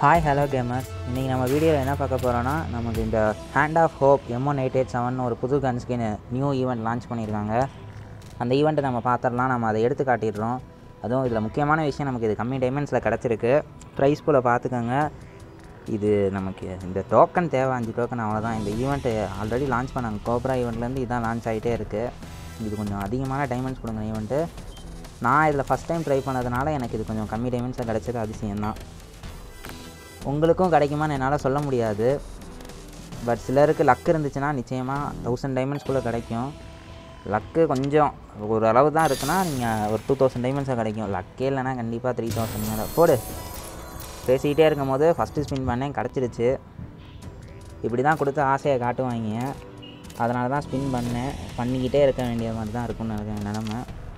Hi hello gamers இன்றைக்கி நம்ம வீடியோவில் என்ன பார்க்க போகிறோன்னா நமக்கு இந்த hand of hope M one eight eight seven ஒரு புது gun skin new event launch பண்ணியிருக்காங்க அந்த ஈவெண்ட்டை நம்ம பார்த்துடலாம் நம்ம அதை எடுத்து காட்டிடுறோம் அதுவும் இதில் முக்கியமான விஷயம் நமக்கு இது கம்மி டைமண்ட்ஸில் கிடச்சிருக்கு ப்ரைஸ் போல் பார்த்துக்கோங்க இது நமக்கு இந்த டோக்கன் தேவை அஞ்சு டோக்கன் அவ்வளோதான் இந்த ஈவெண்ட்டு ஆல்ரெடி லான்ச் பண்ணாங்க கோப்ரா ஈவெண்ட்லேருந்து இதான் லான்ச் ஆகிட்டே இருக்குது இது கொஞ்சம் அதிகமான டைமண்ட்ஸ் கொடுங்க ஈவெண்ட்டு நான் இதில் ஃபஸ்ட் டைம் ட்ரை பண்ணதுனால எனக்கு இது கொஞ்சம் கம்மி டைமண்ட்ஸில் கிடச்சது அதிசயம்தான் உங்களுக்கும் கிடைக்குமான்னு என்னால் சொல்ல முடியாது பட் சிலருக்கு லக் இருந்துச்சுன்னா நிச்சயமாக தௌசண்ட் டைமண்ட்ஸ்குள்ளே கிடைக்கும் லக்கு கொஞ்சம் ஒரு அளவு தான் இருக்குன்னா நீங்கள் ஒரு டூ தௌசண்ட் டைமண்ட்ஸாக கிடைக்கும் லக்கே இல்லைன்னா கண்டிப்பாக த்ரீ தௌசண்ட் மேலே போடு பேசிக்கிட்டே இருக்கும் போது ஃபஸ்ட்டு ஸ்பின் பண்ணேன் கிடச்சிருச்சு இப்படி தான் கொடுத்து ஆசையை காட்டுவாங்க அதனால தான் ஸ்பின் பண்ணேன் பண்ணிக்கிட்டே இருக்க வேண்டிய மாதிரி தான் இருக்கும்னு நினைக்கிறேன் நிலமை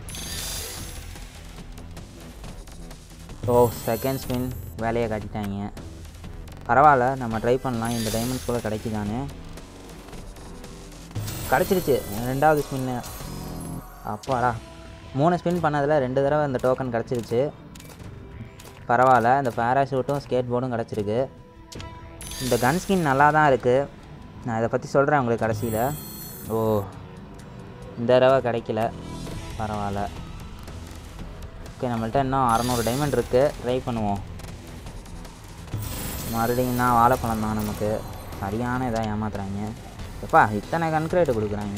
ஓ செகண்ட் ஸ்பின் வேலையை காட்டிட்டாங்க பரவாயில்ல நம்ம ட்ரை பண்ணலாம் இந்த டைமண்ட்ஸ் கூட கிடைக்குதானு கிடச்சிருச்சு ரெண்டாவது ஸ்பின்னு அப்பாடா மூணு ஸ்பின் பண்ணதில் ரெண்டு தடவை இந்த டோக்கன் கிடச்சிருச்சு பரவாயில்ல இந்த பேராஷூட்டும் ஸ்கேட் போர்டும் கிடச்சிருக்கு இந்த கன் ஸ்கின் நல்லா தான் இருக்குது நான் இதை பற்றி சொல்கிறேன் உங்களுக்கு கடைசியில் ஓ இந்த தடவை கிடைக்கல பரவாயில்ல ஓகே நம்மள்ட்ட இன்னும் அறநூறு டைமண்ட் இருக்குது ட்ரை பண்ணுவோம் மறுபடியும் தான் வாழைப்பழம் தான் நமக்கு சரியான இதாக ஏமாத்துறாங்க எப்பா இத்தனை கன்க்ரேட்டு கொடுக்குறாங்க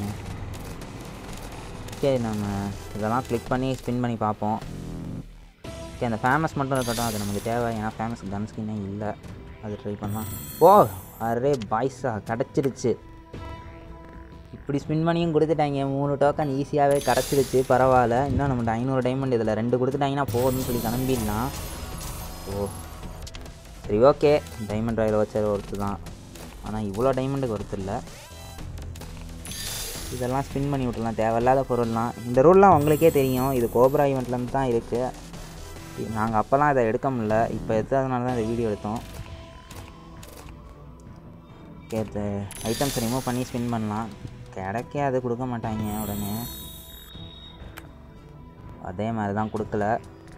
ஓகே நம்ம இதெல்லாம் கிளிக் பண்ணி ஸ்பின் பண்ணி பார்ப்போம் ஓகே அந்த ஃபேமஸ் மட்டும் இருக்கட்டும் அது நமக்கு தேவை ஏன்னா ஃபேமஸ் கன் ஸ்கின்னே இல்லை அது ட்ரை பண்ணலாம் ஓ அரே பாய்ஸா கிடச்சிருச்சு இப்படி ஸ்பின் பண்ணியும் கொடுத்துட்டாங்க மூணு டோக்கன் ஈஸியாகவே கிடச்சிருச்சு பரவாயில்ல இன்னும் நம்மகிட்ட ஐநூறு டைமண்ட் இதில் ரெண்டு கொடுத்துட்டாங்கன்னா போதும்னு சொல்லி கிளம்பிடலாம் ஓ சரி ஓகே டைமண்ட் ராயில் வச்சது ஒருத்து தான் ஆனால் இவ்வளோ டைமண்டுக்கு ஒருத்தர் இல்லை இதெல்லாம் ஸ்பின் பண்ணி விட்டுலாம் தேவையில்லாத பொருள்லாம் இந்த ரூல்லாம் உங்களுக்கே தெரியும் இது கோப்ரா ஈவெண்ட்லேருந்து தான் இருக்குது நாங்கள் அப்போல்லாம் இதை எடுக்க முடில இப்போ எடுத்ததுனால தான் இந்த வீடியோ எடுத்தோம் ஓகே ஐட்டம்ஸ் ரிமூவ் பண்ணி ஸ்பின் பண்ணலாம் கிடைக்காது கொடுக்க மாட்டாங்க உடனே அதே மாதிரி தான் கொடுக்கல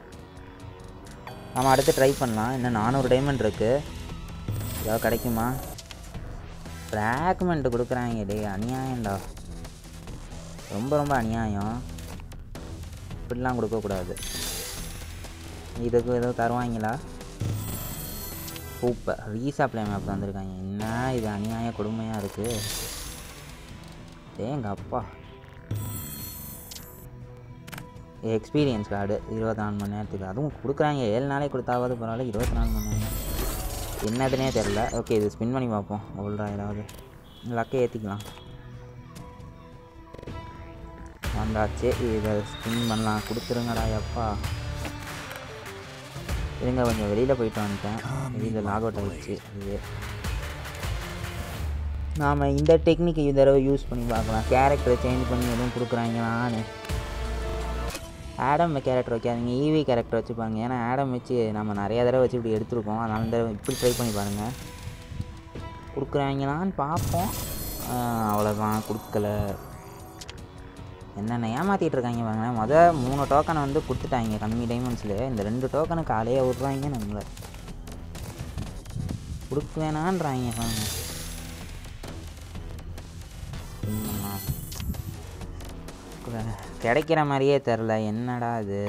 நம்ம அடுத்து ட்ரை பண்ணலாம் இன்னும் நானூறு டைமண்ட் இருக்குது ஏதாவது கிடைக்குமா ஃப்ராக்மெண்ட் கொடுக்குறாங்க டே அநியாயம்டா ரொம்ப ரொம்ப அநியாயம் இப்படிலாம் கொடுக்கக்கூடாது இதுக்கு எதுவும் தருவாங்களா சூப்பர் ரீசாப்ளை மேப் வந்திருக்காங்க என்ன இது அநியாய கொடுமையாக இருக்குது ஏங்க அப்பா எக்ஸ்பீரியன்ஸ் கார்டு இருபத்தி நாலு மணி நேரத்துக்கு அதுவும் கொடுக்குறாங்க ஏழு நாளே கொடுத்தாவது பரவாயில்ல இருபத்தி நாலு மணி நேரம் என்னதுனே தெரில ஓகே இது ஸ்பின் பண்ணி பார்ப்போம் ஓல்டா ஏதாவது லக்கை ஏற்றிக்கலாம் வந்தாச்சு இதை ஸ்பின் பண்ணலாம் கொடுத்துருங்கடா எப்பா இருங்க கொஞ்சம் வெளியில் போயிட்டு வந்துட்டேன் வெளியில் லாக் அவுட் ஆகிடுச்சு இது நாம் இந்த டெக்னிக் இந்த தடவை யூஸ் பண்ணி பார்க்கலாம் கேரக்டரை சேஞ்ச் பண்ணி எதுவும் கொடுக்குறாங்களான்னு ஆடம் கேரக்டர் வைக்காதீங்க ஈவி கேரக்டர் வச்சுப்பாங்க ஏன்னா ஆடம் வச்சு நம்ம நிறையா தடவை வச்சு இப்படி எடுத்துருக்கோம் அதனால இந்த இப்படி ட்ரை பண்ணி பாருங்கள் கொடுக்குறாங்களான்னு பார்ப்போம் அவ்வளோதான் கொடுக்கல என்னென்ன ஏமாற்றிட்டு இருக்காங்க பாருங்க மொதல் மூணு டோக்கனை வந்து கொடுத்துட்டாங்க கம்மி டைமண்ட்ஸில் இந்த ரெண்டு டோக்கனுக்கு காலையே விட்றாங்க நம்மளை கொடுக்க வேணான்றாங்க பாருங்க கிடைக்கிற மாதிரியே தெரில என்னடா இது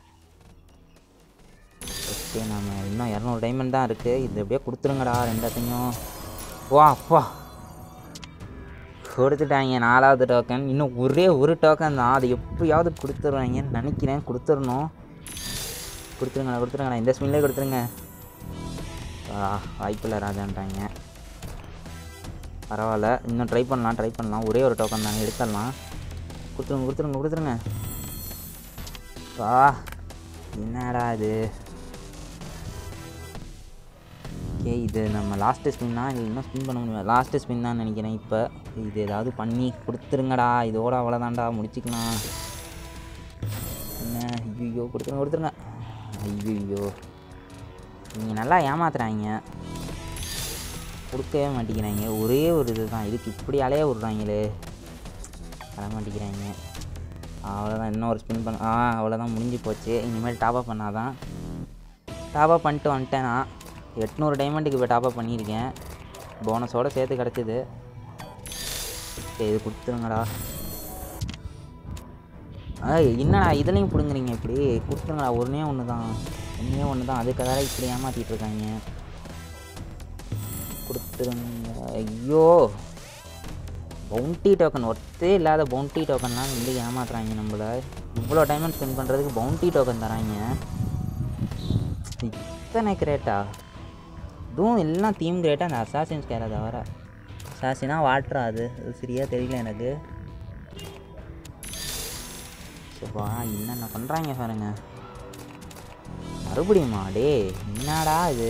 ஓகே நம்ம இன்னும் இரநூறு டைமண்ட் தான் இருக்குது இது எப்படியே கொடுத்துருங்கடா ரெண்டாத்தையும் வா அப்பா கொடுத்துட்டாங்க நாலாவது டோக்கன் இன்னும் ஒரே ஒரு டோக்கன் தான் அது எப்படியாவது கொடுத்துருவாங்கன்னு நினைக்கிறேன் கொடுத்துடணும் கொடுத்துருங்கண்ணா கொடுத்துருங்கண்ணா இந்த ஸ்பின்லேயே கொடுத்துருங்க வாய்ப்பில்லை ராஜான்ட்டாங்க பரவாயில்ல இன்னும் ட்ரை பண்ணலாம் ட்ரை பண்ணலாம் ஒரே ஒரு டோக்கன் தானே எடுத்துடலாம் கொடுத்துருங்க கொடுத்துருங்க கொடுத்துருங்க வா என்னடா இது ஓகே இது நம்ம லாஸ்ட்டு ஸ்பின் தான் இது இன்னும் ஸ்பின் பண்ண முடியும் லாஸ்ட்டு ஸ்பின் தான் நினைக்கிறேன் இப்போ இது ஏதாவது பண்ணி கொடுத்துருங்கடா இதோட அவ்வளோதான்டா முடிச்சுக்கலாம் என்ன ஐயோ கொடுத்துருங்க கொடுத்துருங்க ஐயோ நீங்கள் நல்லா ஏமாத்துறாங்க கொடுக்கவே மாட்டேங்கிறாங்க ஒரே ஒரு இது தான் இதுக்கு இப்படி அலைய விட்றாங்களே வர மாட்டேங்கிறாங்க அவ்வளோதான் இன்னும் ஒரு ஸ்பின் பண்ண ஆ அவ்வளோதான் முடிஞ்சு போச்சு இனிமேல் டாப்அப் பண்ணாதான் டாப்அப் பண்ணிட்டு வந்துட்டேன் நான் எட்நூறு டைமண்டுக்கு இப்போ டாப்அப் பண்ணியிருக்கேன் போனஸோட சேர்த்து கிடச்சிது சரி இது கொடுத்துருங்கடா ஆ என்னடா இதுலேயும் பிடுங்குறீங்க இப்படி கொடுத்துருங்கடா ஒன்றே ஒன்று தான் ஒன்றே ஒன்று தான் அதுக்காக இப்படி ஏமாற்றிட்டு இருக்காங்க கொடுத்துருங்க ஐயோ பவுண்டி டோக்கன் ஒர்த்தே இல்லாத பவுண்டி டோக்கன்லாம் வந்து ஏமாத்துறாங்க நம்மள இவ்வளோ டைமண்ட் ஸ்பெண்ட் பண்ணுறதுக்கு பவுண்டி டோக்கன் தராங்க இத்தனை கிரேட்டா இதுவும் எல்லாம் தீம் கிரேட்டாக அந்த அசாசின்ஸ் கேரை தவிர அசாசினா வாட்ரா அது அது சரியாக தெரியல எனக்கு சப்பா என்னென்ன பண்ணுறாங்க பாருங்க மறுபடியுமா டே என்னடா இது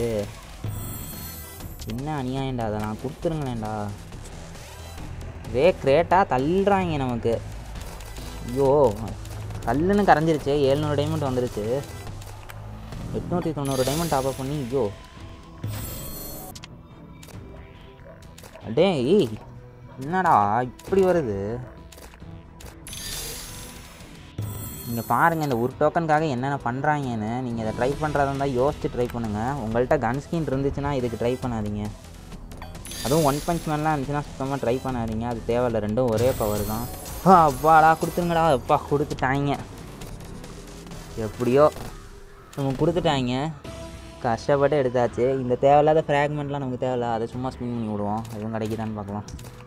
என்ன அநியாயம்டா அதெல்லாம் கொடுத்துருங்களேன்டா ரே கிரேட்டாக தள்ளுறாங்க நமக்கு ஐயோ கல்லுன்னு கரைஞ்சிருச்சு ஏழ்நூறு டைமண்ட் வந்துருச்சு எட்நூற்றி தொண்ணூறு டைமண்ட் டாப்அப் பண்ணி ஐயோ அடே ஏய் என்னடா இப்படி வருது நீங்கள் பாருங்கள் இந்த ஒரு டோக்கனுக்காக என்னென்ன பண்ணுறாங்கன்னு நீங்கள் இதை ட்ரை பண்ணுறதா இருந்தால் யோசிச்சு ட்ரை பண்ணுங்கள் உங்கள்கிட்ட கன் ஸ்கின் இருந்துச்சுன்னா இதுக்கு ட்ரை பண்ணாதீங்க அதுவும் ஒன் பஞ்ச் மேன்லாம் இருந்துச்சுன்னா சுத்தமாக ட்ரை பண்ணாதீங்க அது தேவையில்ல ரெண்டும் ஒரே பவர் தான் ஆ, அப்பாடா கொடுத்துருங்கடா அப்பா கொடுத்துட்டாங்க எப்படியோ நம்ம கொடுத்துட்டாங்க கஷ்டப்பட்டு எடுத்தாச்சு இந்த தேவையில்லாத ஃப்ராக்மெண்ட்லாம் நமக்கு தேவையில்ல அதை சும்மா ஸ்பின் பண்ணி விடுவோம் எதுவும் கிடைக்குதான்னு பார்க்கலாம்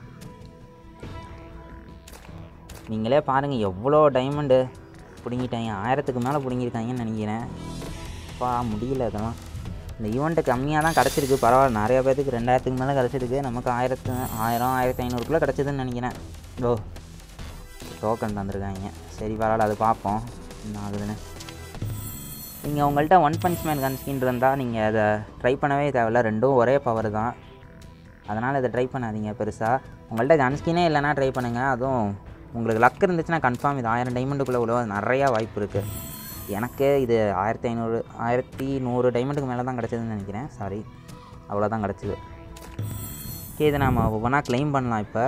நீங்களே பாருங்கள் எவ்வளோ டைமண்டு பிடுங்கிட்டாங்க ஆயிரத்துக்கு மேலே பிடுங்கிருக்காங்கன்னு நினைக்கிறேன் அப்பா முடியல இதெல்லாம் இந்த ஈவெண்ட்டு கம்மியாக தான் கிடச்சிருக்கு பரவாயில்ல நிறைய பேர்த்துக்கு ரெண்டாயிரத்துக்கு மேலே கிடச்சிருக்கு நமக்கு ஆயிரத்து ஆயிரம் ஆயிரத்தி ஐநூறுக்குள்ளே கிடச்சிதுன்னு நினைக்கிறேன் ஓ டோக்கன் தந்திருக்காங்க சரி பரவாயில்ல அது பார்ப்போம் என்ன ஆகுதுன்னு நீங்கள் உங்கள்கிட்ட one punch man gun skin இருந்தால் நீங்கள் அதை ட்ரை பண்ணவே தேவையில்ல ரெண்டும் ஒரே பவர் தான் அதனால் இதை ட்ரை பண்ணாதீங்க பெருசாக உங்கள்கிட்ட கன் ஸ்கினே இல்லைன்னா ட்ரை பண்ணுங்கள் அதுவும் உங்களுக்கு லக் இருந்துச்சுன்னா கன்ஃபார்ம் இது ஆயிரம் டைமண்டுக்குள்ளே உள்ள நிறையா வாய்ப்பு இருக்குது எனக்கு இது ஆயிரத்தி ஐநூறு ஆயிரத்தி நூறு டைமண்டுக்கு மேலே தான் கிடச்சதுன்னு நினைக்கிறேன் சாரி அவ்வளோதான் கிடச்சிது ஓகே இதை நம்ம ஒவ்வொன்றா க்ளைம் பண்ணலாம் இப்போ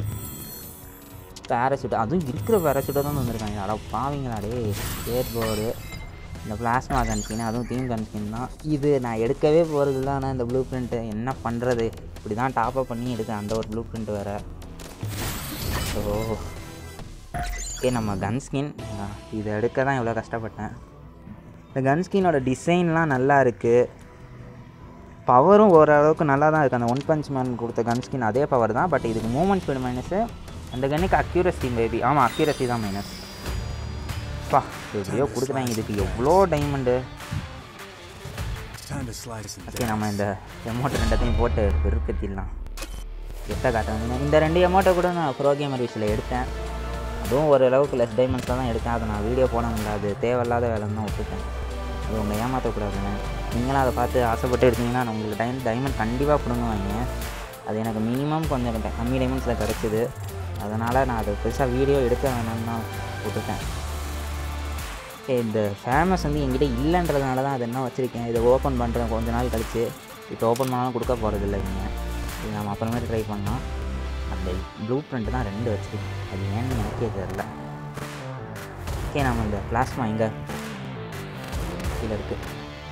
பேராஷூட் அதுவும் இருக்கிற பேராஷூட்டை தான் வந்திருக்காங்க அட பாவீங்களாடே ஸ்டேட் போர்டு இந்த பிளாஸ்மா கன்ஸ்கின் அதுவும் தீம் கன்ஸ்கின் தான் இது நான் எடுக்கவே போகிறது இல்லை ஆனால் இந்த ப்ளூ பிரிண்ட்டு என்ன பண்ணுறது இப்படி தான் டாப்அப் பண்ணி எடுக்கேன் அந்த ஒரு ப்ளூ பிரிண்ட் வேறு ஓ ஓகே நம்ம கன்ஸ்கின் இதை எடுக்க தான் இவ்வளோ கஷ்டப்பட்டேன் இந்த கன்ஸ்கினோட டிசைன்லாம் நல்லா இருக்குது பவரும் ஓரளவுக்கு நல்லா தான் இருக்குது அந்த ஒன் பஞ்ச் மேன் கொடுத்த கன்ஸ்கின் அதே பவர் தான் பட் இதுக்கு மூமெண்ட் ஸ்பீடு மைனஸு அந்த கன்னுக்கு அக்யூரசி மேபி ஆமாம் அக்யூரசி தான் மைனஸ் பா எப்படியோ கொடுக்குறாங்க இதுக்கு எவ்வளோ diamond Time to slide us in okay நம்ம இந்த எமௌண்ட் ரெண்டத்தையும் போட்டு பெருக்கத்திடலாம் எட்ட காட்டுறாங்க இந்த ரெண்டு எமௌண்ட்டை கூட நான் ப்ரோ கேமர் விஷயில் எடுத்தேன் அதுவும் ஓரளவுக்கு லெஸ் டைமண்ட்ஸில் தான் எடுத்தேன் அதை நான் வீடியோ போட முடியாது தேவையில்லாத வேலைன்னு தான் விட்டுட்டேன் அது உங்களை ஏமாற்றக்கூடாதுங்க நீங்களும் அதை பார்த்து ஆசைப்பட்டு எடுத்தீங்கன்னா நான் உங்களுக்கு டைம் டைமண்ட் கண்டிப்பாக பிடுங்குவாங்க அது எனக்கு மினிமம் கொஞ்சம் கொஞ்சம் கம்மி டைமண்ட்ஸில் கிடச்சிது அதனால் நான் அதை பெருசாக வீடியோ எடுக்க வேணாம்னு தான் விட்டுட்டேன் ஏ, இந்த ஃபேமஸ் வந்து என்கிட்ட இல்லைன்றதுனால தான் அதை என்ன வச்சுருக்கேன் இதை ஓப்பன் பண்ணுறேன் கொஞ்ச நாள் கழிச்சு இப்போ ஓப்பன் பண்ணாலும் கொடுக்க போகிறது இல்லை இவங்க இது நம்ம அப்புறமேட்டு ட்ரை பண்ணோம் அந்த ப்ளூ பிரிண்ட் தான் ரெண்டு வச்சுருக்கேன் அது ஏன்னு எனக்கே தெரில ஓகே நம்ம இந்த பிளாஸ்மா எங்கே கீழே இருக்குது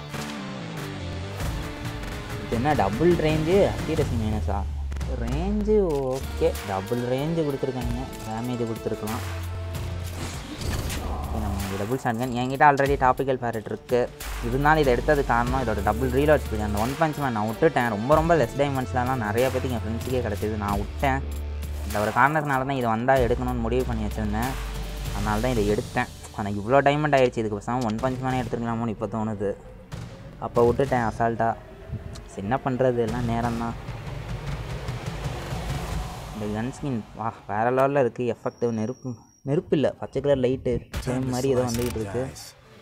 இது என்ன டபுள் ரேஞ்சு அக்யூரசி மைனஸா ரேஞ்சு ஓகே டபுள் ரேஞ்சு கொடுத்துருக்காங்க டேமேஜ் கொடுத்துருக்கலாம் ஓகே, நம்ம இங்கே டபுள் ஷாட்கன் என்கிட்ட ஆல்ரெடி டாப்பிக்கல் பேரட் இருக்குது இருந்தாலும் இதை எடுத்தது காரணம் இதோட டபுள் ரீலோட் ஸ்பீட் அந்த ஒன் பஞ்ச் மேன் நான் விட்டுட்டேன் ரொம்ப ரொம்ப லெஸ் டைமண்ட்ஸ்லாம் நிறைய பேருக்கு என் ஃப்ரெண்ட்ஸுக்கே கிடச்சிது நான் விட்டேன் இந்த ஒரு காரணத்தினால தான் இது வந்தால் எடுக்கணும்னு முடிவு பண்ணி வச்சுருந்தேன் அதனால தான் இதை எடுத்தேன் ஆனால் இவ்வளோ டைமண்ட் ஆயிடுச்சு இதுக்கு பேசாமல் ஒன் பஞ்ச் மேனே எடுத்துருக்கலாமோன்னு இப்போ தோணுது அப்போ விட்டுட்டேன் அசால்ட்டாக சரி, என்ன பண்ணுறது எல்லாம் நேரம் தான் இந்த கன்ஸ்கின் வா வேறு லெவலில் இருக்குது எஃபெக்டிவ் நெருப்பு நெருப்பு இல்லை பச்சை கலர் லைட்டு Time to மாதிரி ஏதோ slice வந்துக்கிட்டு and இருக்கு dice.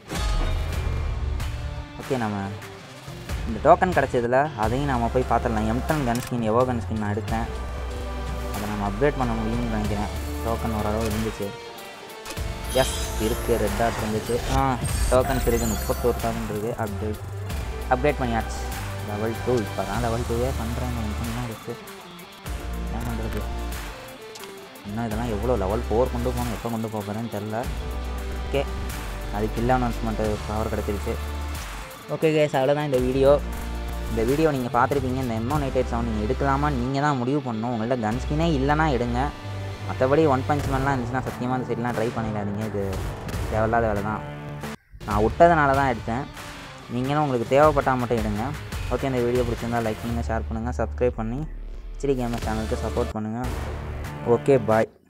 ஓகே நம்ம இந்த டோக்கன் கிடச்சதில் அதையும் நம்ம போய் பார்த்துடலாம் Emden gun skin evo gun skin நான் எடுத்தேன் அதை நம்ம அப்கிரேட் பண்ண முடியும்னு நினைக்கிறேன் டோக்கன் ஓரளவு இருந்துச்சு எஸ் இருக்குது ரெட் டாட் இருந்துச்சு ஆ டோக்கன்ஸ் இருக்குது முப்பத்தோரு தௌசண்ட் இருக்குது அப்டேட் அப்கிரேட் பண்ணியாச்சு லெவல் டூ இப்போ தான் லெவல் டூவே பண்ணுறேன் இன்னும் இருக்குது என்ன பண்ணுறது இன்னும் இதெல்லாம் எவ்வளோ லெவல் ஃபோர் கொண்டு போகணும் எப்போ கொண்டு போக போகிறேன்னு தெரில ஓகே அதுக்கு இல்லை அனௌன்ஸ்மெண்ட்டு பவர் கிடச்சிருச்சு ஓகே கேஸ் அவ்வளோதான் இந்த வீடியோ இந்த வீடியோ நீங்கள் பார்த்துருப்பீங்க இந்த எம்ஓ நைட் எயிட் செவன் நீங்கள் எடுக்கலாமா நீங்கள் தான் முடிவு பண்ணணும் உங்கள்ட்ட கன் ஸ்கினே இல்லைனா எடுங்க மற்றபடி ஒன் பஞ்ச் மேன்லாம் இருந்துச்சுன்னா சத்தியமாக அந்த சைட்லாம் ட்ரை பண்ணிடாதீங்க இது தேவையில்லாத வேலை தான் நான் விட்டதுனால தான் எடுத்தேன் நீங்களும் உங்களுக்கு தேவைப்பட்டால் மட்டும் எடுங்க ஓகே இந்த வீடியோ பிடிச்சிருந்தா லைக் பண்ணுங்கள் ஷேர் பண்ணுங்கள் சப்ஸ்கிரைப் பண்ணி சிரி கேமர் சேனலுக்கு சப்போர்ட் பண்ணுங்கள் ஓகே பாய்